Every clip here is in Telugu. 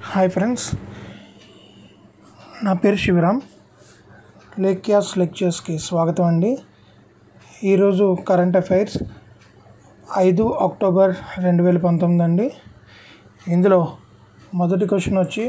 హాయ్ ఫ్రెండ్స్ నా పేరు శివరామ్ లేక్యాస్ లెక్చర్స్కి స్వాగతం అండి ఈరోజు కరెంట్ అఫైర్స్ ఐదు అక్టోబర్ రెండు వేల పంతొమ్మిది అండి ఇందులో మొదటి క్వశ్చన్ వచ్చి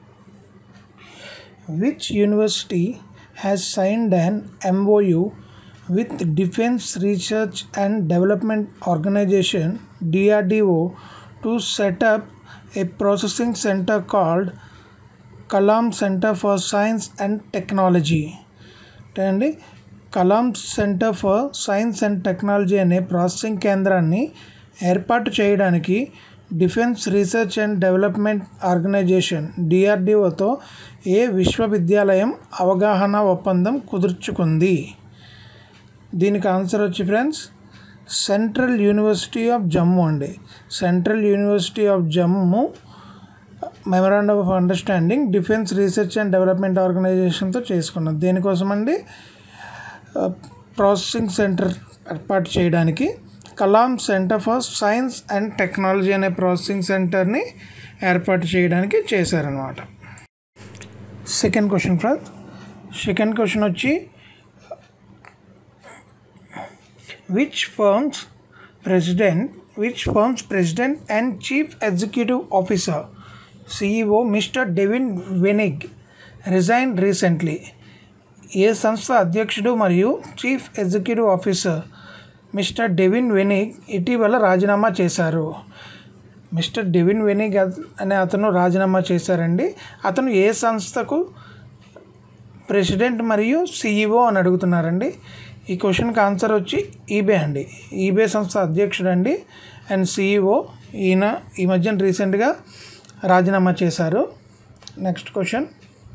which university has signed an MOU with defence research and development organisation DRDO to set up a processing centre called Kalam centre for science and technology అంటే అండి Kalam centre for science and technology అనే ప్రాసెసింగ్ కేంద్రాన్ని ఏర్పాటు చేయడానికి defence research and development organisation డిఆర్డిఓతో ఏ విశ్వవిద్యాలయం అవగాహన ఒప్పందం కుదుర్చుకుంది దీనికి ఆన్సర్ వచ్చి friends central university of Jammu అండి central university of Jammu memorandum of understanding defence research and development ఆర్గనైజేషన్తో చేసుకున్నాం దేనికోసం అండి ప్రాసెసింగ్ సెంటర్ ఏర్పాటు చేయడానికి Kalam centre for science and technology అనే ప్రాసెసింగ్ సెంటర్ని ఏర్పాటు చేయడానికి చేశారనమాట second question friends second question వచ్చి which firm's president which firm's president and chief executive officer ceo mr devin wenig resigned recently ఏ సంస్థ అధ్యక్షుడు మరియు chief executive officer mister Devin Wenig ఇటీవల రాజీనామా చేశారు మిస్టర్ డెవిన్ వెనిగ్ అనే అతను రాజీనామా చేశారండి అతను ఏ సంస్థకు ప్రెసిడెంట్ మరియు సిఇఓ అని అడుగుతున్నారండి ఈ క్వశ్చన్కి ఆన్సర్ వచ్చి ఈబే అండి ఈబే సంస్థ అధ్యక్షుడు అండి అండ్ సిఇఓ ఈయన ఈ మధ్యన రీసెంట్గా రాజీనామా చేశారు next question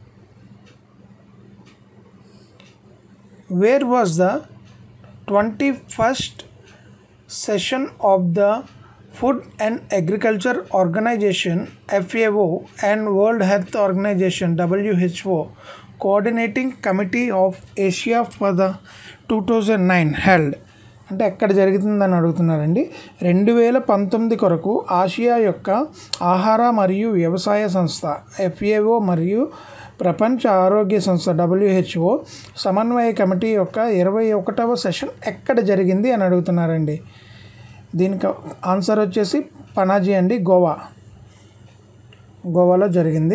where was the twenty first session of the food and agriculture organization FAO and world health organization WHO coordinating committee of Asia for the two thousand nine held అంటే ఎక్కడ జరుగుతుందని అడుగుతున్నారండి రెండు వేల పంతొమ్మిది కొరకు ఆసియా యొక్క ఆహార మరియు వ్యవసాయ సంస్థ ఎఫ్ఏఓ మరియు ప్రపంచ ఆరోగ్య సంస్థ డబ్ల్యూహెచ్ఓ సమన్వయ కమిటీ యొక్క ఇరవై ఒకటవ సెషన్ ఎక్కడ జరిగింది అని అడుగుతున్నారండి దీనికి ఆన్సర్ వచ్చేసి పనాజీ అండి గోవా గోవాలో జరిగింది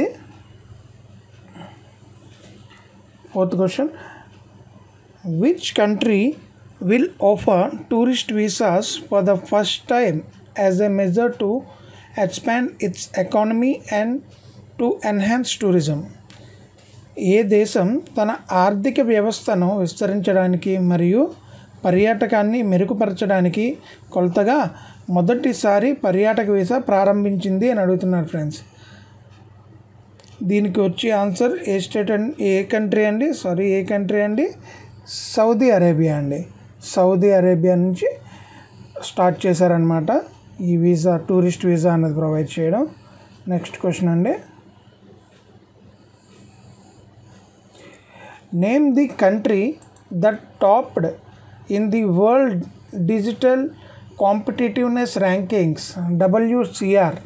fourth question which country will offer tourist visas for the first time as a measure to expand its economy and to enhance tourism ఏ దేశం తన ఆర్థిక వ్యవస్థను విస్తరించడానికి మరియు పర్యాటకాన్ని మెరుగుపరచడానికి కొలతగా మొదటిసారి పర్యాటక వీసా ప్రారంభించింది అని అడుగుతున్నారు ఫ్రెండ్స్ దీనికి వచ్చి ఆన్సర్ ఏ స్టేట్ అండి ఏ కంట్రీ అండి సారీ ఏ కంట్రీ అండి సౌదీ అరేబియా అండి సౌదీ అరేబియా నుంచి స్టార్ట్ చేశారనమాట ఈ వీసా టూరిస్ట్ వీసా అనేది ప్రొవైడ్ చేయడం నెక్స్ట్ క్వశ్చన్ అండి name the country that topped in the world digital competitiveness rankings WCR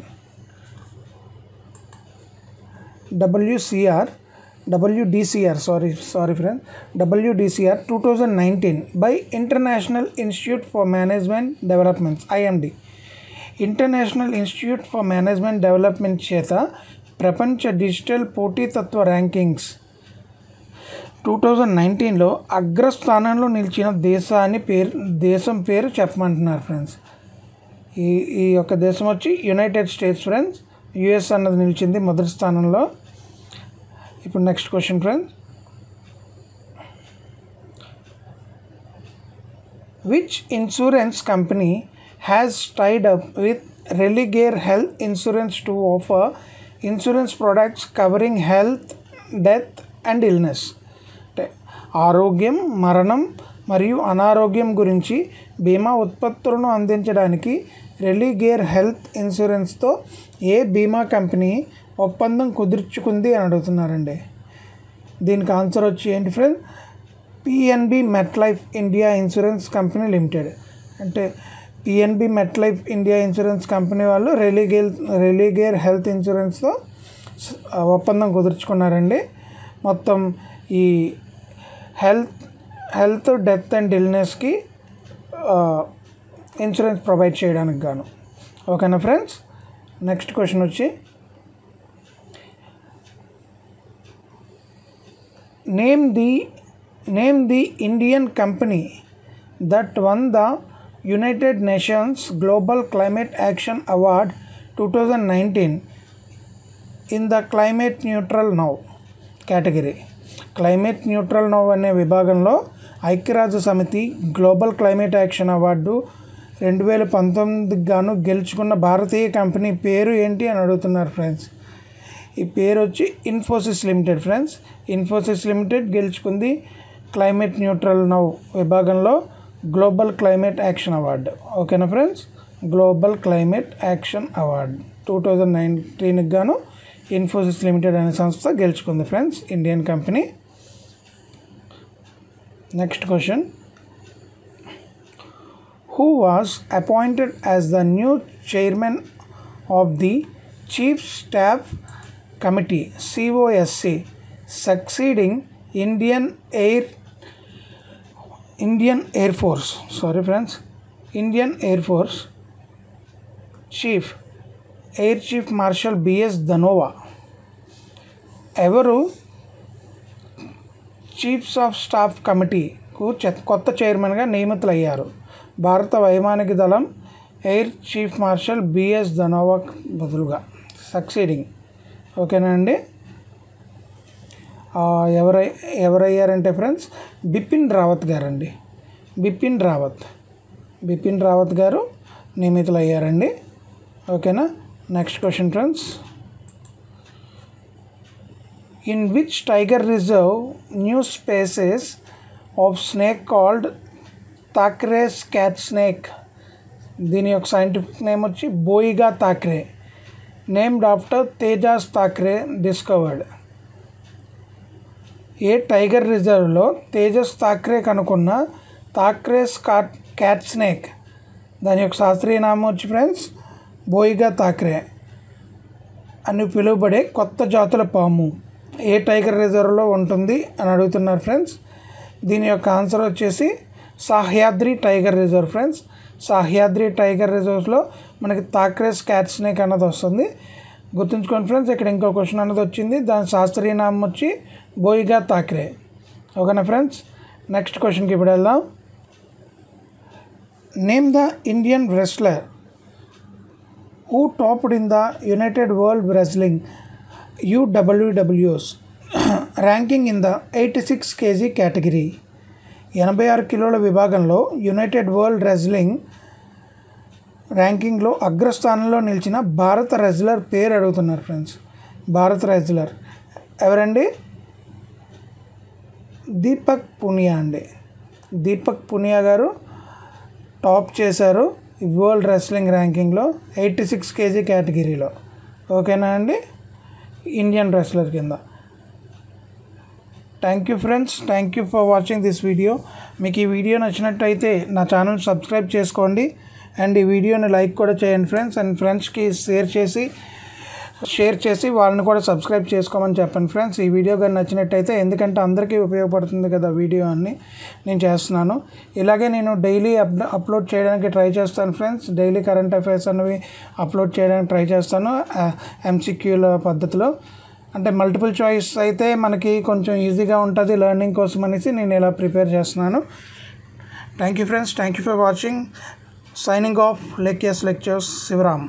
WCR WDCR sorry sorry friend WDCR two thousand nineteen by international institute for management developments IMD international institute for management development చేత ప్రపంచ డిజిటల్ పోటీతత్వ ర్యాంకింగ్స్ టూ థౌజండ్ నైన్టీన్లో అగ్రస్థానంలో నిలిచిన దేశాన్ని పేరు దేశం పేరు చెప్పమంటున్నారు ఫ్రెండ్స్ ఈ ఈ యొక్క దేశం వచ్చి యునైటెడ్ స్టేట్స్ ఫ్రెండ్స్ యుఎస్ అన్నది నిలిచింది మొదటి స్థానంలో ఇప్పుడు next question friends which insurance company has tied up with Religare health insurance to offer insurance products covering health death and illness అంటే ఆరోగ్యం మరణం మరియు అనారోగ్యం గురించి బీమా ఉత్పత్తులను అందించడానికి రెలిగేర్ హెల్త్ ఇన్సూరెన్స్తో ఏ బీమా కంపెనీ ఒప్పందం కుదుర్చుకుంది అని అడుగుతున్నారండి దీనికి ఆన్సర్ వచ్చి ఏంటి friend PNB MetLife India insurance company limited అంటే PNB MetLife India insurance company వాళ్ళు రెలిగేల్ రెలిగేర్ హెల్త్ ఇన్సూరెన్స్తో స- ఆ ఒప్పందం కుదుర్చుకున్నారండి మొత్తం ఈ హెల్త్ హెల్త్ డెత్ అండ్ ఇల్నెస్కి ఇన్సూరెన్స్ ప్రొవైడ్ చేయడానికి గాను ఓకేనా ఫ్రెండ్స్ నెక్స్ట్ క్వశ్చన్ వచ్చి name the name the Indian company that won the United Nations global climate action award two thousand nineteen in the climate neutral now category climate neutral now అనే విభాగంలో ఐక్యరాజ్య సమితి గ్లోబల్ క్లైమేట్ యాక్షన్ అవార్డు రెండు వేల పంతొమ్మిదికి గాను గెలుచుకున్న భారతీయ కంపెనీ పేరు ఏంటి అని అడుగుతున్నారు ఫ్రెండ్స్ ఈ పేరు వచ్చి Infosys limited friends Infosys limited గెలుచుకుంది క్లైమేట్ న్యూట్రల్ నౌ విభాగంలో గ్లోబల్ క్లైమేట్ యాక్షన్ అవార్డు ఓకేనా friends global climate action award two thousand నైన్టీన్కి గాను ఇన్ఫోసిస్ లిమిటెడ్ అనే సంస్థ గెలుచుకుంది friends Indian company next question who was appointed as the new chairman of the Chief Staff Committee COSC succeeding Indian Air Indian Air Force sorry friends Indian Air Force Chief Air Chief Marshal B.S. Dhanova ఎవరు చీఫ్స్ ఆఫ్ స్టాఫ్ కమిటీకు చె- కొత్త చైర్మన్గా నియమితులయ్యారు భారత వైమానిక దళం air chief marshal BS Dhanoa బదులుగా సక్సీడింగ్ ఓకేనా అండి ఆ, ఎవరై ఎవరయ్యారంటే ఫ్రెండ్స్ బిపిన్ రావత్ గారండి బిపిన్ రావత్ బిపిన్ రావత్ గారు నియమితులయ్యారండి ఓకేనా next question friends in which tiger reserve new species of snake called Thackeray's cat snake దీని యొక్క సైంటిఫిక్ నేమ్ వచ్చి Boiga Thackeray named after Tejas Thackeray discovered ఏ టైగర్ రిజర్వ్లో తేజస్ థాక్రే కనుక్కున్న థాక్రేస్ కాట్ క్యాట్ స్నేక్ దాని యొక్క శాస్త్రీయ నామం వచ్చి ఫ్రెండ్స్ బోయిగా థాక్రే అని పిలువబడే కొత్త జాతుల పాము ఏ టైగర్ రిజర్వ్లో ఉంటుంది అని అడుగుతున్నారు ఫ్రెండ్స్ దీని యొక్క ఆన్సర్ వచ్చేసి Sahyadri tiger reserve friends Sahyadri tiger రిజర్వ్స్లో మనకి తాక్రేస్ క్యాట్ స్నేక్ అన్నది వస్తుంది గుర్తుంచుకోండి ఫ్రెండ్స్ ఇక్కడ ఇంకో క్వశ్చన్ అన్నది వచ్చింది దాని శాస్త్రీయ నామం వచ్చి బోయిగా తాక్రే ఓకేనా ఫ్రెండ్స్ నెక్స్ట్ క్వశ్చన్కి ఇప్పుడు వెళ్దాం name the Indian wrestler who topped in the United World Wrestling UWWS ranking in the 86 kg category. ఎనభై ఆరు కిలోల విభాగంలో యునైటెడ్ వరల్డ్ రెజ్లింగ్ ర్యాంకింగ్లో అగ్రస్థానంలో నిలిచిన భారత రెజ్లర్ పేరు అడుగుతున్నారు ఫ్రెండ్స్ భారత రెజ్లర్ ఎవరండి దీపక్ పునియా అండి దీపక్ పునియా గారు టాప్ చేశారు ఈ వరల్డ్ రెస్లింగ్ ర్యాంకింగ్లో ఎయిటీ సిక్స్ కేజీ కేటగిరీలో ఓకేనా అండి ఇండియన్ రెస్లర్ కింద thank you friends thank you for watching this video మీకు ఈ వీడియో నచ్చినట్టయితే నా ఛానల్ సబ్స్క్రైబ్ చేసుకోండి అండ్ ఈ వీడియోని లైక్ కూడా చేయండి ఫ్రెండ్స్ అండ్ ఫ్రెండ్స్కి షేర్ చేసి షేర్ చేసి వాళ్ళని కూడా సబ్స్క్రైబ్ చేసుకోమని చెప్పండి ఫ్రెండ్స్ ఈ వీడియో కానీ నచ్చినట్టయితే ఎందుకంటే అందరికీ ఉపయోగపడుతుంది కదా వీడియో అన్ని నేను చేస్తున్నాను ఇలాగే నేను డైలీ అప్ అప్లోడ్ చేయడానికి ట్రై చేస్తాను ఫ్రెండ్స్ డైలీ కరెంట్ అఫైర్స్ అనేవి అప్లోడ్ చేయడానికి ట్రై చేస్తాను ఎంసీక్యూల పద్ధతిలో అంటే మల్టిపుల్ చాయిస్ అయితే మనకి కొంచెం ఈజీగా ఉంటుంది లెర్నింగ్ కోసం అనేసి నేను ఇలా ప్రిపేర్ చేస్తున్నాను thank you friends thank you for watching signing off లెక్యస్ లెక్చర్స్ శివరామ్